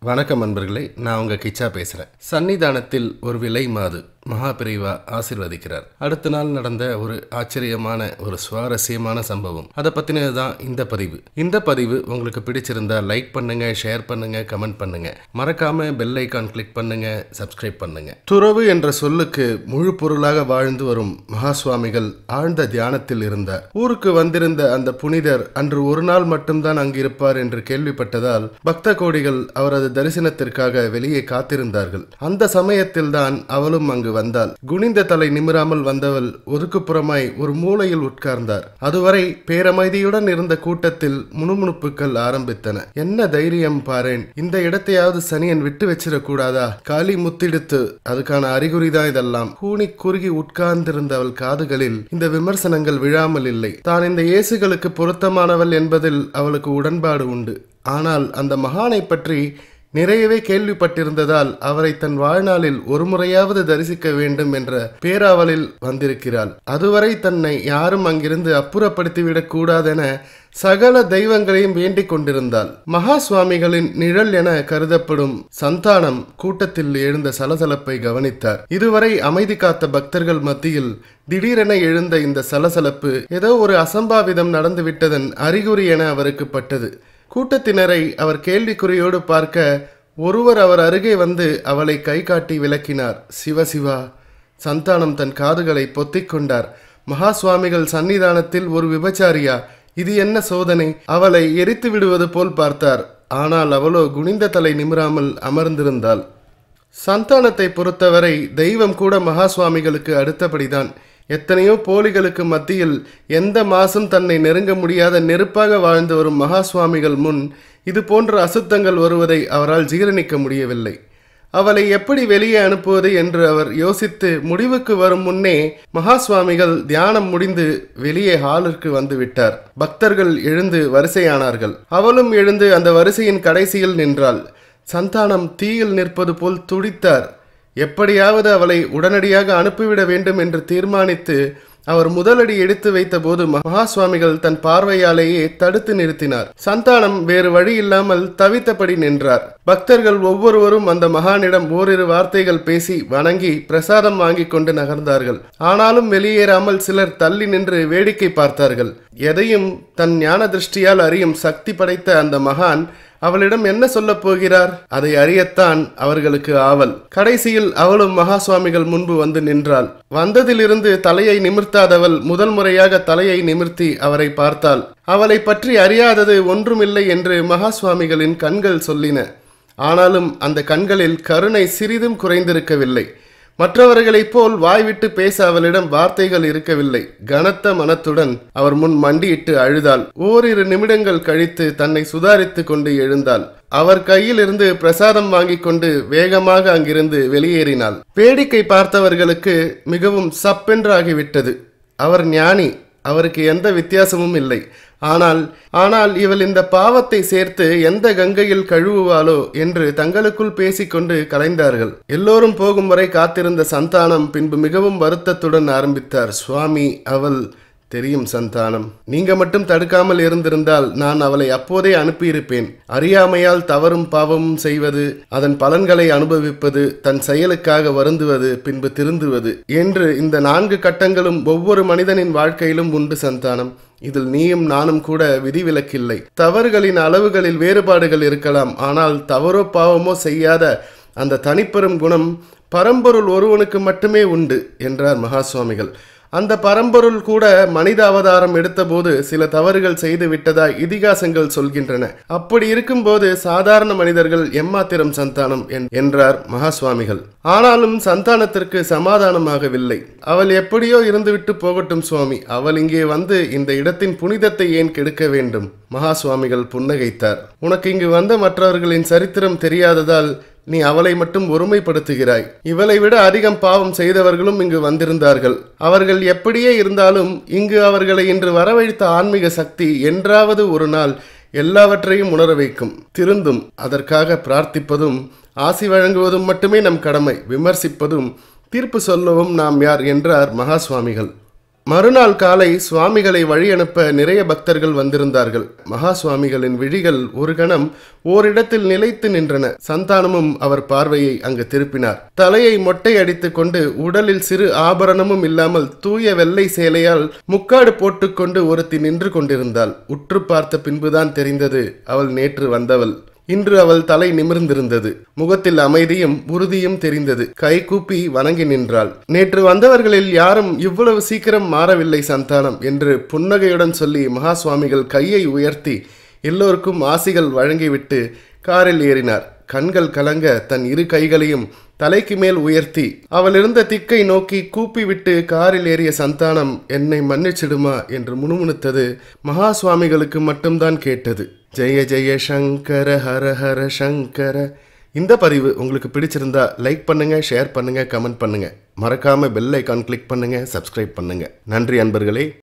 வணக்கம் அன்பர்களே நான் உங்க கிச்சா பேசுறேன் சன்னிதானத்தில் ஒரு விலை மாது மகாபிரிவா ஆசிர்வதிக்கிறார் அடுத்த நாள் நடந்த ஒரு ஆச்சரியமான ஒரு சுவாரஸ்யமான சம்பவம் அதை பத்தினது தான் இந்த பதிவு இந்த பதிவு உங்களுக்கு பிடிச்சிருந்தா லைக் பண்ணுங்க ஷேர் பண்ணுங்க கமெண்ட் பண்ணுங்க மறக்காம பெல் ஐக்கான் கிளிக் பண்ணுங்க சப்ஸ்கிரைப் பண்ணுங்க துறவு என்ற சொல்லுக்கு முழு பொருளாக வாழ்ந்து வரும் மகா சுவாமிகள் ஆழ்ந்த தியானத்தில் இருந்தார் ஊருக்கு வந்திருந்த அந்த புனிதர் அன்று ஒரு நாள் மட்டும்தான் அங்கிருப்பார் என்று கேள்விப்பட்டதால் பக்த கோடிகள் அவரது தரிசனத்திற்காக வெளியே காத்திருந்தார்கள் அந்த சமயத்தில் தான் அவளும் அங்கு வந்தாள் குனிந்த தலை நிமிராமல் வந்தவள் ஒதுக்குப்புறமாய் ஒரு மூலையில் உட்கார்ந்தார் அதுவரை பேரமைதியுடன் இருந்த கூட்டத்தில் முணுமுணுப்புகள் ஆரம்பித்தன என்ன தைரியம் பாரேன் இந்த இடத்தையாவது சனியன் விட்டு வச்சிடக் கூடாதா காலி முத்திடுத்து அதுக்கான அறிகுறிதான் இதெல்லாம் கூனி குறுகி உட்கார்ந்திருந்தவள் காதுகளில் இந்த விமர்சனங்கள் விழாமல் இல்லை தான் இந்த இயேசுகளுக்கு பொருத்தமானவள் என்பதில் அவளுக்கு உடன்பாடு உண்டு ஆனால் அந்த மகானை பற்றி நிறையவே கேள்விப்பட்டிருந்ததால் அவரை தன் வாழ்நாளில் ஒரு முறையாவது தரிசிக்க வேண்டும் என்ற பேராவலில் வந்திருக்கிறாள் அதுவரை தன்னை யாரும் அங்கிருந்து அப்புறப்படுத்திவிடக் கூடாதென சகல தெய்வங்களையும் வேண்டிக் கொண்டிருந்தாள் மகா சுவாமிகளின் நிழல் என கருதப்படும் சந்தானம் கூட்டத்தில் எழுந்த சலசலப்பை கவனித்தார் இதுவரை அமைதி காத்த பக்தர்கள் மத்தியில் திடீரென எழுந்த இந்த சலசலப்பு ஏதோ ஒரு அசம்பாவிதம் நடந்துவிட்டதன் அறிகுறி என அவருக்கு பட்டது கூட்டத்தினரை அவர் கேள்விக்குறியோடு பார்க்க ஒருவர் அவர் அருகே வந்து அவளை கை காட்டி விளக்கினார் சிவசிவா சந்தானம் தன் காதுகளை பொத்திக் கொண்டார் மகா சுவாமிகள் சன்னிதானத்தில் ஒரு விபச்சாரியா இது என்ன சோதனை அவளை எரித்து விடுவது போல் பார்த்தார் ஆனால் அவளோ குனிந்த தலை நிமிராமல் அமர்ந்திருந்தாள் சந்தானத்தை பொறுத்தவரை தெய்வம் கூட மகா சுவாமிகளுக்கு அடுத்தபடிதான் எத்தனையோ போலிகளுக்கு மத்தியில் எந்த மாசும் தன்னை நெருங்க முடியாத நெருப்பாக வாழ்ந்து வரும் மகா சுவாமிகள் முன் இது போன்ற அசுத்தங்கள் வருவதை அவரால் ஜீரணிக்க முடியவில்லை அவளை எப்படி வெளியே அனுப்புவது என்று அவர் யோசித்து முடிவுக்கு வரும் முன்னே மகா சுவாமிகள் தியானம் முடிந்து வெளியே ஹாலிற்கு வந்து விட்டார் பக்தர்கள் எழுந்து வரிசையானார்கள் அவளும் எழுந்து அந்த வரிசையின் கடைசியில் நின்றாள் சந்தானம் தீயில் நிற்பது போல் துடித்தார் எப்படியாவது அவளை உடனடியாக அனுப்பிவிட வேண்டும் என்று தீர்மானித்து அவர் முதலடி எடுத்து வைத்த போது மகா சுவாமிகள் தன் பார்வையாலேயே தடுத்து நிறுத்தினார் சந்தானம் வேறு வழி இல்லாமல் தவித்தபடி நின்றார் பக்தர்கள் ஒவ்வொருவரும் அந்த மகானிடம் ஓரிரு வார்த்தைகள் பேசி வணங்கி பிரசாதம் வாங்கி கொண்டு நகர்ந்தார்கள் ஆனாலும் வெளியேறாமல் சிலர் தள்ளி நின்று வேடிக்கை பார்த்தார்கள் எதையும் தன் ஞான திருஷ்டியால் அறியும் சக்தி படைத்த அந்த மகான் அவளிடம் என்ன சொல்லப் போகிறார் அதை அறியத்தான் அவர்களுக்கு ஆவல் கடைசியில் அவளும் மகா சுவாமிகள் முன்பு வந்து நின்றாள் வந்ததிலிருந்து தலையை நிமிர்த்தாதவள் முதல் முறையாக தலையை நிமிர்த்தி அவரை பார்த்தாள் அவளை பற்றி அறியாதது ஒன்றுமில்லை என்று மகா சுவாமிகளின் கண்கள் சொல்லின ஆனாலும் அந்த கண்களில் கருணை சிறிதும் குறைந்திருக்கவில்லை மற்றவர்களைப் போல் வாய்விட்டு பேச அவளிடம் வார்த்தைகள் இருக்கவில்லை கனத்த மனத்துடன் அவர் முன் மண்டியிட்டு அழுதாள் ஓரிரு நிமிடங்கள் கழித்து தன்னை சுதாரித்து கொண்டு எழுந்தாள் அவர் கையிலிருந்து பிரசாதம் வாங்கிக் கொண்டு வேகமாக அங்கிருந்து வெளியேறினாள் வேடிக்கை பார்த்தவர்களுக்கு மிகவும் சப்பென்றாகிவிட்டது அவர் ஞானி அவருக்கு எந்த வித்தியாசமும் இல்லை ஆனால் ஆனால் இவள் இந்த பாவத்தை சேர்த்து எந்த கங்கையில் கழுவுவாளோ என்று தங்களுக்குள் பேசிக்கொண்டு கலைந்தார்கள் எல்லோரும் போகும் வரை காத்திருந்த சந்தானம் பின்பு மிகவும் வருத்தத்துடன் ஆரம்பித்தார் சுவாமி அவள் தெரியும் சந்தானம் நீங்க மட்டும் தடுக்காமல் இருந்திருந்தால் நான் அவளை அப்போதே அனுப்பியிருப்பேன் அறியாமையால் தவறும் பாவமும் செய்வது அதன் பலன்களை அனுபவிப்பது தன் செயலுக்காக வருந்துவது பின்பு திருந்துவது என்று இந்த நான்கு கட்டங்களும் ஒவ்வொரு மனிதனின் வாழ்க்கையிலும் உண்டு சந்தானம் இதில் நீயும் நானும் கூட விதிவிலக்கில்லை தவறுகளின் அளவுகளில் வேறுபாடுகள் இருக்கலாம் ஆனால் தவறோ பாவமோ செய்யாத அந்த தனிப்பெரும் குணம் பரம்பொருள் ஒருவனுக்கு மட்டுமே உண்டு என்றார் மகா சுவாமிகள் அந்த பரம்பொருள் கூட மனித அவதாரம் எடுத்தபோது சில தவறுகள் செய்து விட்டதாய் இதிகாசங்கள் சொல்கின்றன அப்படி இருக்கும்போது சாதாரண மனிதர்கள் எம்மாத்திரம் சந்தானம் என்றார் மகா சுவாமிகள் ஆனாலும் சந்தானத்திற்கு சமாதானமாகவில்லை அவள் எப்படியோ இருந்துவிட்டு போகட்டும் சுவாமி அவள் இங்கே வந்து இந்த இடத்தின் புனிதத்தை ஏன் கெடுக்க வேண்டும் மகா சுவாமிகள் புன்னகைத்தார் உனக்கு இங்கு வந்த மற்றவர்களின் சரித்திரம் தெரியாததால் நீ அவளை மட்டும் ஒருமைப்படுத்துகிறாய் இவளை விட அதிகம் பாவம் செய்தவர்களும் இங்கு வந்திருந்தார்கள் அவர்கள் எப்படியே இருந்தாலும் இங்கு அவர்களை இன்று வரவழைத்த ஆன்மீக சக்தி என்றாவது ஒரு நாள் எல்லாவற்றையும் உணர வைக்கும் திருந்தும் அதற்காக பிரார்த்திப்பதும் ஆசி வழங்குவதும் மட்டுமே நம் கடமை விமர்சிப்பதும் தீர்ப்பு சொல்லவும் நாம் யார் என்றார் மகா சுவாமிகள் மறுநாள் காலை சுவாமிகளை வழி அனுப்ப நிறைய பக்தர்கள் வந்திருந்தார்கள் மகா சுவாமிகளின் விழிகள் ஒரு கணம் ஓரிடத்தில் நிலைத்து நின்றன சந்தானமும் அவர் பார்வையை அங்கு திருப்பினார் தலையை மொட்டை அடித்துக் கொண்டு உடலில் சிறு ஆபரணமும் இல்லாமல் தூய வெள்ளை சேலையால் முக்காடு போட்டுக்கொண்டு ஒருத்தி நின்று கொண்டிருந்தாள் உற்று பார்த்த பின்புதான் தெரிந்தது அவள் நேற்று வந்தவள் இன்று அவள் தலை நிமிர்ந்திருந்தது முகத்தில் அமைதியும் உறுதியும் தெரிந்தது கை கூப்பி வணங்கி நின்றாள் நேற்று வந்தவர்களில் யாரும் இவ்வளவு சீக்கிரம் மாறவில்லை சந்தானம் என்று புன்னகையுடன் சொல்லி மகா சுவாமிகள் கையை உயர்த்தி எல்லோருக்கும் ஆசிகள் வழங்கிவிட்டு காரில் ஏறினார் கண்கள் கலங்க தன் இரு கைகளையும் தலைக்கு மேல் உயர்த்தி அவள் இருந்த திக்கை நோக்கி கூப்பிவிட்டு காரில் ஏறிய சந்தானம் என்னை மன்னிச்சிடுமா என்று முணுமுணுத்தது மகா சுவாமிகளுக்கு மட்டும்தான் கேட்டது ஜெய ஜெய சங்கர ஹர ஹர சங்கர இந்த பதிவு உங்களுக்கு பிடிச்சிருந்தா லைக் பண்ணுங்க ஷேர் பண்ணுங்க கமெண்ட் பண்ணுங்க மறக்காம பெல் ஐக்கான் கிளிக் பண்ணுங்க சப்ஸ்கிரைப் பண்ணுங்க நன்றி அன்பர்களே